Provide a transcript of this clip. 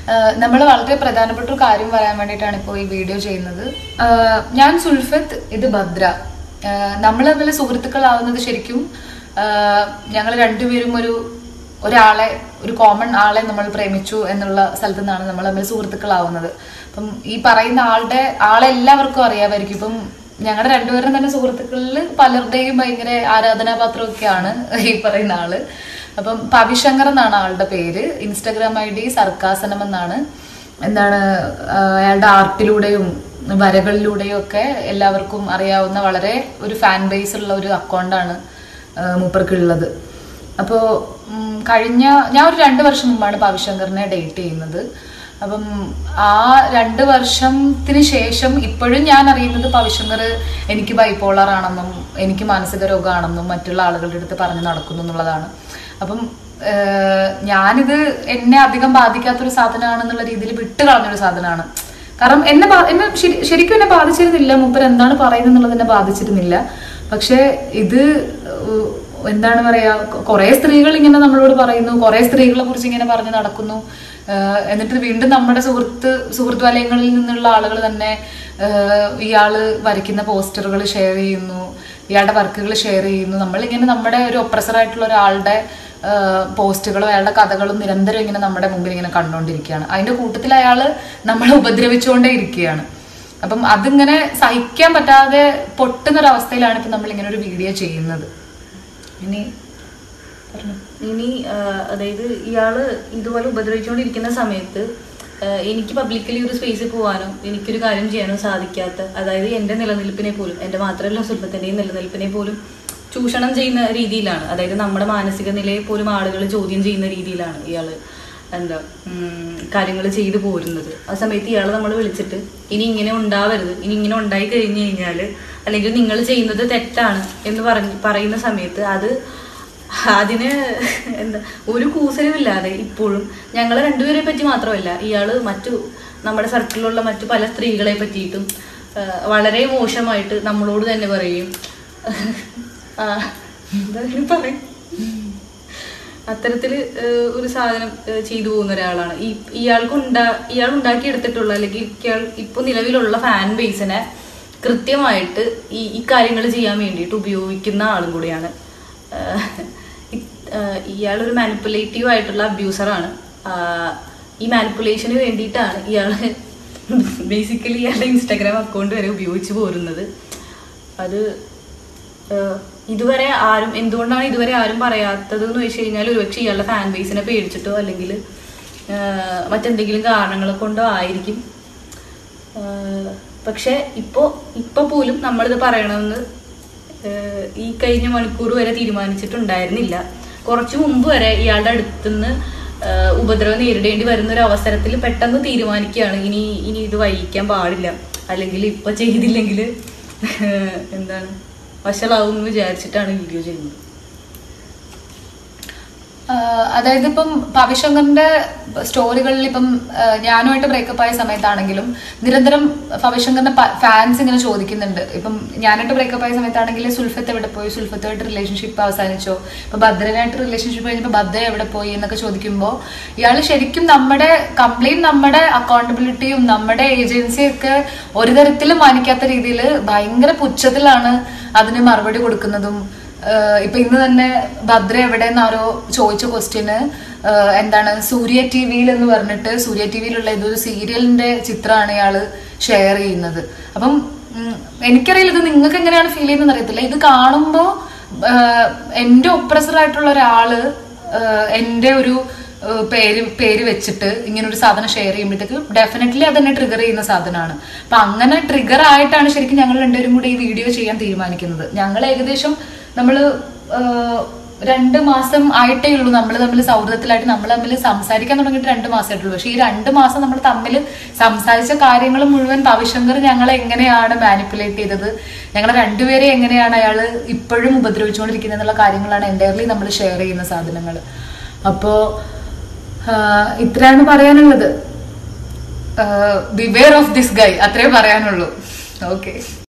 നമ്മൾ വളരെ പ്രധാനപ്പെട്ട ഒരു കാര്യം പറയാൻ വേണ്ടിയിട്ടാണ് ഇപ്പോൾ ഈ വീഡിയോ ചെയ്യുന്നത് ആഹ് ഞാൻ സുൽഫത്ത് ഇത് ഭദ്ര നമ്മൾ തമ്മിൽ സുഹൃത്തുക്കളാവുന്നത് ശരിക്കും ഞങ്ങൾ രണ്ടുപേരും ഒരു ഒരാളെ ഒരു കോമൺ ആളെ നമ്മൾ പ്രേമിച്ചു എന്നുള്ള സ്ഥലത്തു നിന്നാണ് നമ്മൾ തമ്മിൽ സുഹൃത്തുക്കളാവുന്നത് അപ്പം ഈ പറയുന്ന ആളുടെ ആളെ എല്ലാവർക്കും അറിയാമായിരിക്കും ഇപ്പം ഞങ്ങളുടെ രണ്ടുപേരും തന്നെ സുഹൃത്തുക്കളിൽ പലരുടെയും ഭയങ്കര ആരാധനാപാത്രമൊക്കെയാണ് ഈ പറയുന്ന ആള് അപ്പം പവിശങ്കർ എന്നാണ് ആളുടെ പേര് ഇൻസ്റ്റാഗ്രാം ഐ ഡി സർക്കാസനം എന്നാണ് എന്താണ് ആ, അയാളുടെ ആർട്ടിലൂടെയും വരകളിലൂടെയും ഒക്കെ എല്ലാവർക്കും അറിയാവുന്ന വളരെ ഒരു ഫാൻ ബേസ് ഉള്ള ഒരു അക്കൗണ്ടാണ് മൂപ്പർക്കുള്ളത് അപ്പോൾ കഴിഞ്ഞ ഞാൻ ഒരു രണ്ട് വർഷം മുമ്പാണ് പവിശങ്കറിനെ ഡേറ്റ് ചെയ്യുന്നത് അപ്പം ആ രണ്ട് വർഷത്തിന് ശേഷം ഇപ്പോഴും ഞാൻ അറിയുന്നത് പവിശങ്കർ എനിക്ക് ബൈപ്പോളർ ആണെന്നും എനിക്ക് മാനസിക രോഗമാണെന്നും മറ്റുള്ള ആളുകളുടെ അടുത്ത് പറഞ്ഞു നടക്കുന്നു എന്നുള്ളതാണ് അപ്പം ഏഹ്, ഞാനിത് എന്നെ അധികം ബാധിക്കാത്തൊരു സാധനമാണെന്നുള്ള രീതിയിൽ വിട്ട് കളഞ്ഞൊരു സാധനമാണ് കാരണം എന്നെ ബാ- എന്നെ ശരി- ശരിക്കും എന്നെ ബാധിച്ചിരുന്നില്ല മൂപ്പർ എന്താണ് പറയുന്നത് എന്നുള്ളത് എന്നെ ബാധിച്ചിരുന്നില്ല പക്ഷെ ഇത് ഏഹ്, എന്താണ് പറയാ കുറെ സ്ത്രീകൾ ഇങ്ങനെ നമ്മളോട് പറയുന്നു കുറെ സ്ത്രീകളെ കുറിച്ച് ഇങ്ങനെ പറഞ്ഞു നടക്കുന്നു ഏഹ്, എന്നിട്ട് വീണ്ടും നമ്മുടെ സുഹൃത്ത് സുഹൃത്ത് വലയങ്ങളിൽ നിന്നുള്ള ആളുകൾ തന്നെ ഏഹ്, ഇയാള് വരയ്ക്കുന്ന പോസ്റ്ററുകൾ ഷെയർ ചെയ്യുന്നു ഇയാളുടെ വർക്കുകൾ ഷെയർ ചെയ്യുന്നു നമ്മളിങ്ങനെ നമ്മുടെ ഒരു ഒപ്രസർ ആയിട്ടുള്ള ഒരാളുടെ പോസ്റ്റുകളും അയാളുടെ കഥകളും നിരന്തരം ഇങ്ങനെ നമ്മുടെ മുമ്പിൽ ഇങ്ങനെ കണ്ടുകൊണ്ടിരിക്കുകയാണ് അതിന്റെ കൂട്ടത്തിൽ അയാൾ നമ്മളെ ഉപദ്രവിച്ചുകൊണ്ടേ ഇരിക്കുകയാണ് അപ്പം അതിങ്ങനെ സഹിക്കാൻ പറ്റാതെ പൊട്ടുന്നൊരവസ്ഥയിലാണ് ഇപ്പം നമ്മൾ ഇങ്ങനെ ഒരു വീഡിയോ ചെയ്യുന്നത് ഇനി പറഞ്ഞോ. ഇനി ആ, അതായത് ഇയാള് ഇതുപോലെ ഉപദ്രവിച്ചുകൊണ്ടിരിക്കുന്ന സമയത്ത് ആ, എനിക്ക് പബ്ലിക്കലി ഒരു സ്പേസിൽ പോകാനോ എനിക്കൊരു കാര്യം ചെയ്യാനോ സാധിക്കാത്ത അതായത് എൻ്റെ നിലനിൽപ്പിനെ പോലും എൻ്റെ മാത്രമല്ല സുൽഭത്തിൻ്റെയും നിലനിൽപ്പിനെ പോലും ചൂഷണം ചെയ്യുന്ന രീതിയിലാണ് അതായത് നമ്മുടെ മാനസിക നിലയെ പോലും ആളുകൾ ചോദ്യം ചെയ്യുന്ന രീതിയിലാണ് ഇയാള് എന്താ കാര്യങ്ങൾ ചെയ്തു പോരുന്നത് ആ സമയത്ത് ഇയാൾ നമ്മൾ വിളിച്ചിട്ട് ഇനി ഇങ്ങനെ ഉണ്ടാവരുത് ഇനി ഇങ്ങനെ ഉണ്ടായി കഴിഞ്ഞു കഴിഞ്ഞാൽ അല്ലെങ്കിൽ നിങ്ങൾ ചെയ്യുന്നത് തെറ്റാണ് എന്ന് പറഞ്ഞ് പറയുന്ന സമയത്ത് അത് അതിന് എന്താ ഒരു കൂസലുമില്ലാതെ ഇപ്പോഴും ഞങ്ങളെ രണ്ടുപേരെ പറ്റി മാത്രമല്ല ഇയാള് മറ്റു നമ്മുടെ സർക്കിളിലുള്ള മറ്റു പല സ്ത്രീകളെ പറ്റിയിട്ടും ആ, വളരെ മോശമായിട്ട് നമ്മളോട് തന്നെ പറയും ആ, എന്താ ഇതിന് പറയും അത്തരത്തിൽ ഒരു സാധനം ഏഹ്, ചെയ്തു പോകുന്ന ഒരാളാണ് ഈ ഇയാൾക്ക് ഉണ്ടാ ഇയാൾ ഉണ്ടാക്കിയെടുത്തിട്ടുള്ള അല്ലെങ്കിൽ ഇയാൾ ഇപ്പൊ നിലവിലുള്ള ഫാൻ ബേസിനെ കൃത്യമായിട്ട് ഈ ഈ കാര്യങ്ങൾ ചെയ്യാൻ വേണ്ടിയിട്ട് ഉപയോഗിക്കുന്ന ആളും കൂടിയാണ് ഏഹ്, ഇ- ഏഹ്, ഇയാളൊരു മാനിപ്പുലേറ്റീവ് ആയിട്ടുള്ള അബ്യൂസറാണ് ഈ മാനിപ്പുലേഷന് വേണ്ടിയിട്ടാണ് ഇയാൾ ബേസിക്കലി ഇയാളുടെ ഇൻസ്റ്റാഗ്രാം അക്കൗണ്ട് വരെ ഉപയോഗിച്ച് പോരുന്നത് അത് ഏഹ് ഇതുവരെ ആരും എന്തുകൊണ്ടാണ് ഇതുവരെ ആരും പറയാത്തത് എന്ന് വെച്ച് കഴിഞ്ഞാൽ ഒരുപക്ഷെ ഇയാളുടെ ഫാൻ ബേസിനെ പേടിച്ചിട്ടോ അല്ലെങ്കിൽ ഏഹ് മറ്റെന്തെങ്കിലും കാരണങ്ങൾ കൊണ്ടോ ആയിരിക്കും ഏഹ് പക്ഷെ ഇപ്പോ ഇപ്പൊ പോലും നമ്മളിത് പറയണമെന്ന് ഏഹ് ഈ കഴിഞ്ഞ മണിക്കൂർ വരെ തീരുമാനിച്ചിട്ടുണ്ടായിരുന്നില്ല കുറച്ചു മുമ്പ് വരെ ഇയാളുടെ അടുത്തുനിന്ന് ഏഹ് ഉപദ്രവം നേരിടേണ്ടി വരുന്ന ഒരു അവസരത്തിൽ പെട്ടെന്ന് തീരുമാനിക്കുകയാണ് ഇനി ഇനി ഇത് വൈകിക്കാൻ പാടില്ല അല്ലെങ്കിൽ ഇപ്പൊ ചെയ്തില്ലെങ്കിൽ എന്താണ് വഷളാവും എന്ന് വിചാരിച്ചിട്ടാണ് വീഡിയോ ചെയ്യുന്നത് ആഹ് അതായത് ഇപ്പം ഭവിശങ്കറിന്റെ സ്റ്റോറികളിൽ ഇപ്പം ആഹ് ഞാനുമായിട്ട് ബ്രേക്കപ്പ് ആയ സമയത്താണെങ്കിലും നിരന്തരം ഭവിശങ്കറിന്റെ ഫാൻസ് ഇങ്ങനെ ചോദിക്കുന്നുണ്ട് ഇപ്പം ഞാനായിട്ട് ബ്രേക്കപ്പ് ആയ സമയത്താണെങ്കിൽ സുൽഫത്ത് എവിടെ പോയി സുൽഫത്തുമായിട്ട് റിലേഷൻഷിപ്പ് അവസാനിച്ചോ ഇപ്പൊ ഭദ്രനായിട്ട് റിലേഷൻഷിപ്പ് കഴിഞ്ഞപ്പോൾ ഭദ്ര എവിടെ പോയി എന്നൊക്കെ ചോദിക്കുമ്പോൾ ഇയാൾ ശരിക്കും നമ്മുടെ കംപ്ലീറ്റ് നമ്മുടെ അക്കൗണ്ടബിലിറ്റിയും നമ്മുടെ ഏജൻസിയൊക്കെ ഒരു തരത്തിലും മാനിക്കാത്ത രീതിയിൽ ഭയങ്കര പുച്ഛത്തിലാണ് അതിന് മറുപടി കൊടുക്കുന്നതും ഏഹ് ഇപ്പൊ ഇന്ന് തന്നെ ഭദ്ര എവിടെയെന്ന് ആരോ ചോദിച്ച ക്വസ്റ്റ്യന് എന്താണ് സൂര്യ ടി വിയിൽ എന്ന് പറഞ്ഞിട്ട് സൂര്യ ടി വിയിലുള്ള ഇതൊരു സീരിയലിന്റെ ചിത്രമാണ് ഇയാള് ഷെയർ ചെയ്യുന്നത് അപ്പം ഉം, എനിക്കറിയില്ല ഇത് നിങ്ങൾക്ക് എങ്ങനെയാണ് ഫീൽ ചെയ്യുന്നത് അറിയത്തില്ല ഇത് കാണുമ്പോൾ എന്റെ ഒപ്രസർ ആയിട്ടുള്ള ഒരാള് ഏഹ് എന്റെ ഒരു ഏഹ് പേര് പേര് വെച്ചിട്ട് ഇങ്ങനെ ഒരു സാധനം ഷെയർ ചെയ്യുമ്പോഴത്തേക്ക് ഡെഫിനറ്റ്ലി അത് എന്നെ ട്രിഗർ ചെയ്യുന്ന സാധനമാണ് അപ്പൊ അങ്ങനെ ട്രിഗർ ആയിട്ടാണ് ശരിക്കും ഞങ്ങൾ രണ്ടുപേരും കൂടി ഈ വീഡിയോ ചെയ്യാൻ തീരുമാനിക്കുന്നത് ഞങ്ങൾ ഏകദേശം നമ്മൾ രണ്ട് മാസം ആയിട്ടേ ഉള്ളൂ നമ്മൾ തമ്മിൽ സൗഹൃദത്തിലായിട്ട് നമ്മൾ തമ്മിൽ സംസാരിക്കാൻ തുടങ്ങിയിട്ട് രണ്ട് മാസമേ ഉള്ളൂ പക്ഷെ ഈ രണ്ട് മാസം നമ്മൾ തമ്മിൽ സംസാരിച്ച കാര്യങ്ങൾ മുഴുവൻ ഭവിശങ്കർ ഞങ്ങളെ എങ്ങനെയാണ് മാനിപ്പുലേറ്റ് ചെയ്തത് ഞങ്ങളെ രണ്ടുപേരെ എങ്ങനെയാണ് അയാൾ ഇപ്പോഴും ഉപദ്രവിച്ചുകൊണ്ടിരിക്കുന്നത് എന്നുള്ള കാര്യങ്ങളാണ് എൻ്റയർലി നമ്മൾ ഷെയർ ചെയ്യുന്ന സാധനങ്ങൾ അപ്പോൾ ഇത്രയാണ് പറയാനുള്ളത് ബിവെയർ ഓഫ് ദിസ് ഗൈ അത്രേ പറയാനുള്ളൂ ഓക്കെ